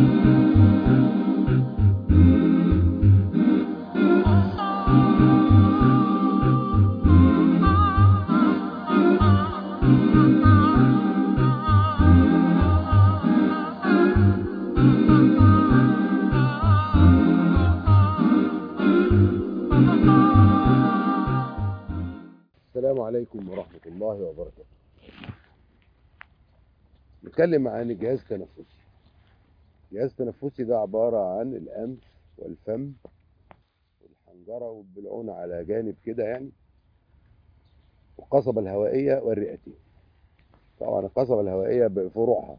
السلام عليكم ورحمة الله وبركاته نتكلم عن الجهاز التنفسي الجهاز التنفسي ده عبارة عن الأنف والفم والحنجرة والبلعون على جانب كده يعني والقصبة الهوائية والرئتين طبعا القصبة الهوائية بفروعها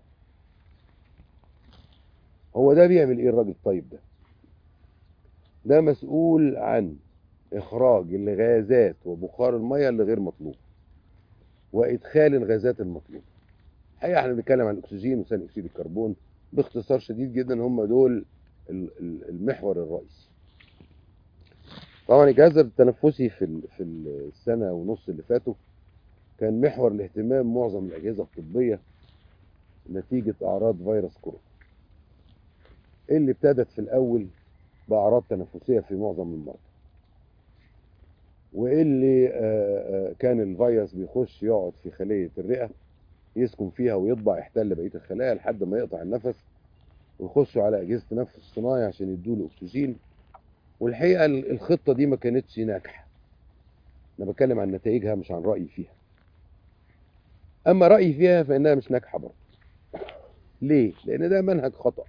هو ده بيعمل ايه الراجل الطيب ده ده مسؤول عن إخراج الغازات وبخار المية اللي غير مطلوب وإدخال الغازات المطلوبة الحقيقة احنا بنتكلم عن الأكسجين وثاني أكسيد الكربون باختصار شديد جدا هم دول ال- ال- المحور الرئيسي طبعا الجهاز التنفسي في ال- في السنة ونص اللي فاتوا كان محور الاهتمام معظم الأجهزة الطبية نتيجة أعراض فيروس كورونا اللي ابتدت في الأول بأعراض تنفسية في معظم المرضى واللي آه، آه، كان الفيروس بيخش يقعد في خلية الرئة يسكن فيها ويطبع يحتل بقية الخلايا لحد ما يقطع النفس ويخشوا على أجهزة تنفس صناعي عشان يدوله أكسجين والحقيقة ال- الخطة دي ما كانتش ناجحة أنا بتكلم عن نتائجها مش عن رأيي فيها أما رأيي فيها فإنها مش ناجحة برضه ليه؟ لأن ده منهج خطأ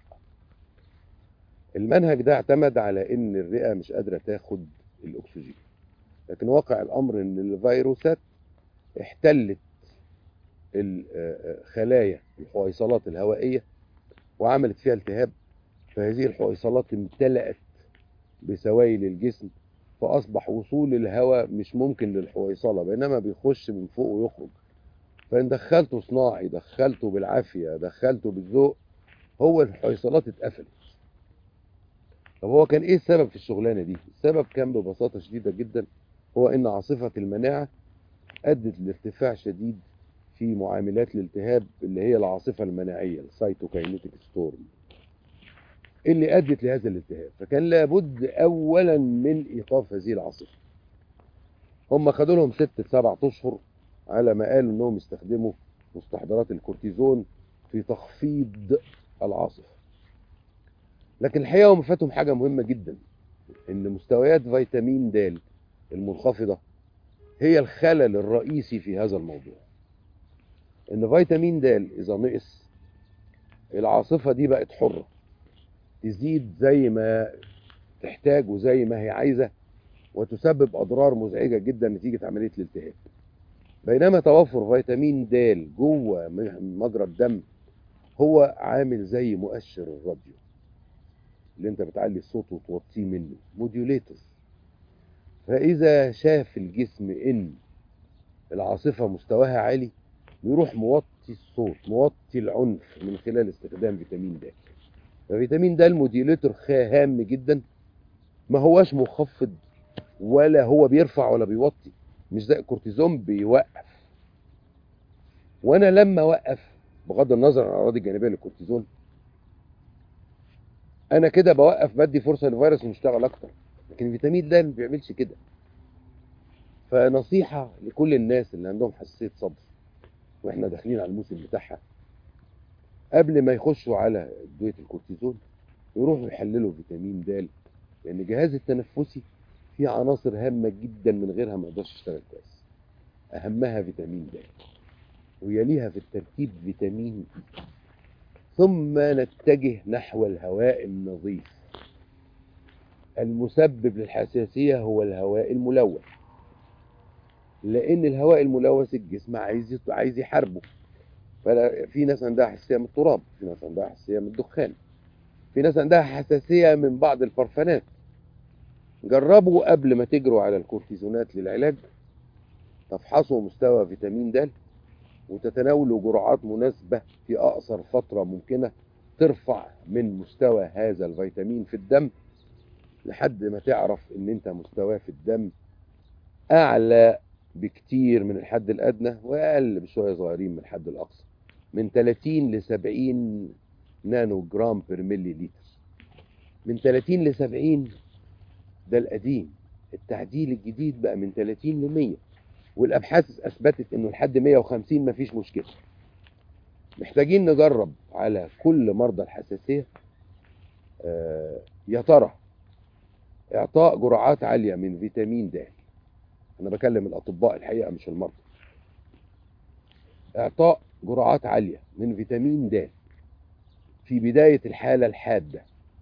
المنهج ده اعتمد على إن الرئة مش قادرة تاخد الأكسجين لكن واقع الامر ان الفيروسات احتلت ال- آه، آه، خلايا الحويصلات الهوائيه وعملت فيها التهاب فهذه الحويصلات امتلأت بسوائل الجسم فاصبح وصول الهواء مش ممكن للحويصله بينما بيخش من فوق ويخرج فان دخلته صناعي دخلته بالعافيه دخلته بالذوق هو الحويصلات اتقفلت طب هو كان ايه السبب في الشغلانه دي السبب كان ببساطه شديده جدا هو ان عاصفه المناعه ادت لارتفاع شديد في معاملات الالتهاب اللي هي العاصفه المناعيه السيتوكاينيتيك ستورم اللي ادت لهذا الالتهاب فكان لابد اولا من ايقاف هذه العاصفه هم خدوا لهم ست سبع اشهر على ما قالوا انهم يستخدموا مستحضرات الكورتيزون في تخفيض العاصفه لكن الحقيقه هم فاتهم حاجه مهمه جدا ان مستويات فيتامين د المنخفضه هي الخلل الرئيسي في هذا الموضوع ان فيتامين د اذا نقص العاصفه دي بقت حره تزيد زي ما تحتاج وزي ما هي عايزه وتسبب اضرار مزعجه جدا نتيجه عمليه الالتهاب بينما توفر فيتامين د جوه مجرى الدم هو عامل زي مؤشر الراديو اللي انت بتعلي الصوت وتوطيه منه موديوليتور فاذا شاف الجسم ان العاصفه مستواها عالي يروح موطي الصوت موطي العنف من خلال استخدام فيتامين د ففيتامين د الموديوليتور هام جدا ما هواش مخفض ولا هو بيرفع ولا بيوطي مش زي الكورتيزون بيوقف وانا لما اوقف بغض النظر عن الاعراض الجانبيه للكورتيزون انا كده بوقف بدي فرصه للفيروس انه يشتغل اكتر لكن الفيتامين د ما بيعملش كده فنصيحه لكل الناس اللي عندهم حساسيه صدر واحنا داخلين على الموسم بتاعها قبل ما يخشوا على ادويه الكورتيزون يروحوا يحللوا فيتامين د لان الجهاز التنفسي فيه عناصر هامه جدا من غيرها ما يقدرش يشتغل كويس اهمها فيتامين د ويليها في الترتيب فيتامين اي ثم نتجه نحو الهواء النظيف المسبب للحساسية هو الهواء الملوث لأن الهواء الملوث الجسم عايز عايز يحاربه ففي ناس عندها حساسية من التراب في ناس عندها حساسية من الدخان في ناس عندها حساسية من بعض البرفانات جربوا قبل ما تجروا على الكورتيزونات للعلاج تفحصوا مستوى فيتامين د وتتناولوا جرعات مناسبة في أقصر فترة ممكنة ترفع من مستوى هذا الفيتامين في الدم لحد ما تعرف ان انت مستواه في الدم اعلى بكتير من الحد الادنى واقل بشوية صغيرين من الحد الاقصى من 30 ل 70 نانو جرام بير ملي لتر من 30 ل 70 ده القديم التعديل الجديد بقى من 30 ل 100 والابحاث اثبتت انه لحد 150 مفيش مشكله محتاجين نجرب على كل مرضى الحساسيه آه، يا ترى اعطاء جرعات عاليه من فيتامين د انا بكلم الاطباء الحقيقه مش المرضى اعطاء جرعات عاليه من فيتامين د في بدايه الحاله الحاده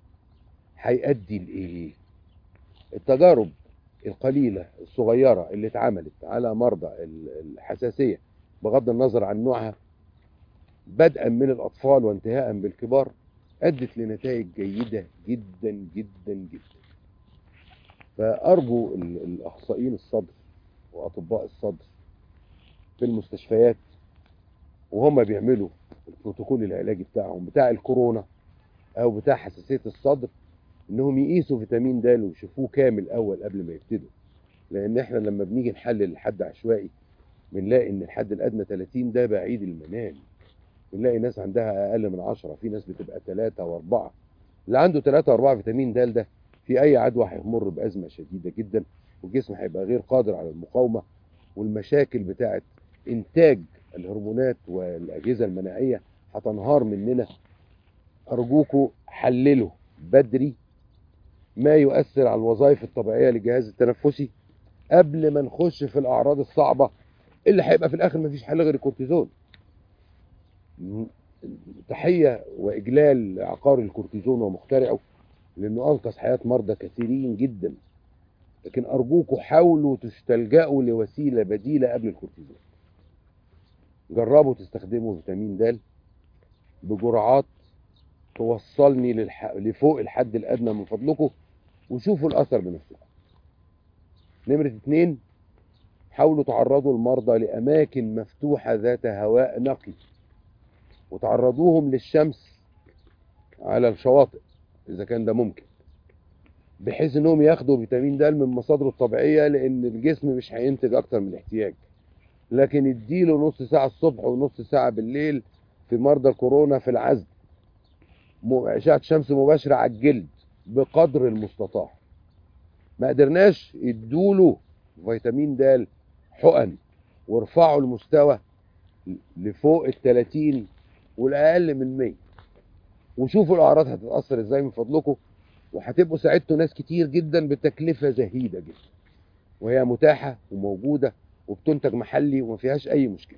هيؤدي لايه التجارب القليله الصغيره اللي اتعملت على مرضى ال- الحساسيه بغض النظر عن نوعها بدءا من الاطفال وانتهاء بالكبار ادت لنتائج جيده جدا جدا جدا فارجو ال- الاخصائيين الصدر واطباء الصدر في المستشفيات وهم بيعملوا البروتوكول العلاجي بتاعهم بتاع الكورونا او بتاع حساسيه الصدر انهم يقيسوا فيتامين د ويشوفوه كامل اول قبل ما يبتدوا لان احنا لما بنيجي نحلل لحد عشوائي بنلاقي ان الحد الادنى 30 ده بعيد المنام بنلاقي ناس عندها اقل من 10 في ناس بتبقى 3 و4 اللي عنده 3 و4 فيتامين د ده في اي عدوى هيمر بازمه شديده جدا والجسم هيبقى غير قادر على المقاومه والمشاكل بتاعه انتاج الهرمونات والاجهزه المناعيه هتنهار مننا ارجوكوا حللوا بدري ما يؤثر على الوظائف الطبيعيه للجهاز التنفسي قبل ما نخش في الاعراض الصعبه اللي هيبقى في الاخر مفيش حل غير الكورتيزون م- تحيه واجلال عقار الكورتيزون ومخترعه لانه انقذ حياه مرضى كثيرين جدا لكن ارجوكوا حاولوا تلجأوا لوسيله بديله قبل الكورتيزون جربوا تستخدموا فيتامين د بجرعات توصلني للح... لفوق الحد الادنى من فضلكم وشوفوا الاثر بنفسكم نمرة اتنين حاولوا تعرضوا المرضى لأماكن مفتوحة ذات هواء نقي وتعرضوهم للشمس على الشواطئ إذا كان ده ممكن بحيث إنهم ياخدوا فيتامين د من مصادره الطبيعية لأن الجسم مش هينتج أكتر من الاحتياج لكن اديله نص ساعة الصبح ونص ساعة بالليل في مرضى الكورونا في العزل م- أشعة شمس مباشرة على الجلد بقدر المستطاع ما قدرناش يدوله فيتامين د حقن وارفعوا المستوى لفوق ال 30 والاقل من 100 وشوفوا الاعراض هتتاثر ازاي من فضلكم وهتبقوا ساعدتوا ناس كتير جدا بتكلفه زهيده جدا وهي متاحه وموجوده وبتنتج محلي وما فيهاش اي مشكله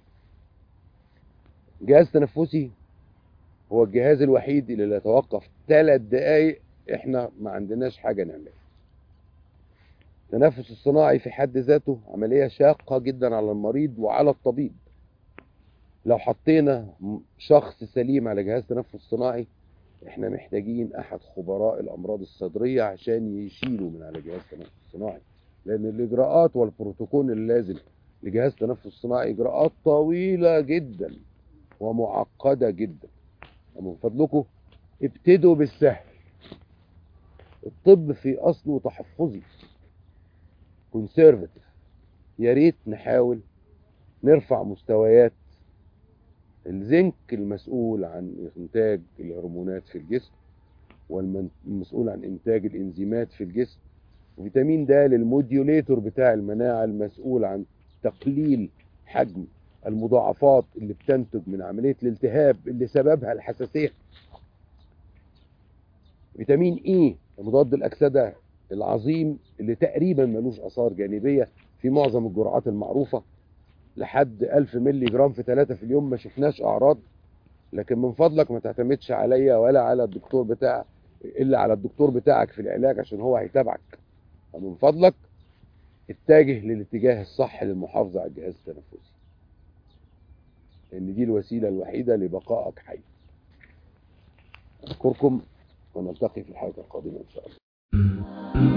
جهاز تنفسي هو الجهاز الوحيد اللي لا يتوقف ثلاث دقايق احنا ما عندناش حاجه نعملها التنفس الصناعي في حد ذاته عملية شاقة جدا على المريض وعلى الطبيب لو حطينا م- شخص سليم على جهاز تنفس صناعي احنا محتاجين احد خبراء الامراض الصدرية عشان يشيلوا من على جهاز تنفس صناعي لان الاجراءات والبروتوكول اللازم لجهاز تنفس صناعي اجراءات طويلة جدا ومعقدة جدا ومن فضلكم ابتدوا بالسهل الطب في اصله تحفظي كونسرفتيف يا ريت نحاول نرفع مستويات الزنك المسؤول عن انتاج الهرمونات في الجسم والمسؤول عن انتاج الانزيمات في الجسم وفيتامين د الموديوليتور بتاع المناعه المسؤول عن تقليل حجم المضاعفات اللي بتنتج من عمليه الالتهاب اللي سببها الحساسيه فيتامين اي مضاد الاكسده العظيم اللي تقريبا ملوش اثار جانبيه في معظم الجرعات المعروفه لحد 1000 مللي جرام في 3 في اليوم ما شفناش اعراض لكن من فضلك ما تعتمدش عليا ولا على الدكتور بتاع الا على الدكتور بتاعك في العلاج عشان هو هيتابعك فمن فضلك اتجه للاتجاه الصح للمحافظه على الجهاز التنفسي لان دي الوسيله الوحيده لبقائك حي اشكركم ونلتقي في الحلقه القادمه ان شاء الله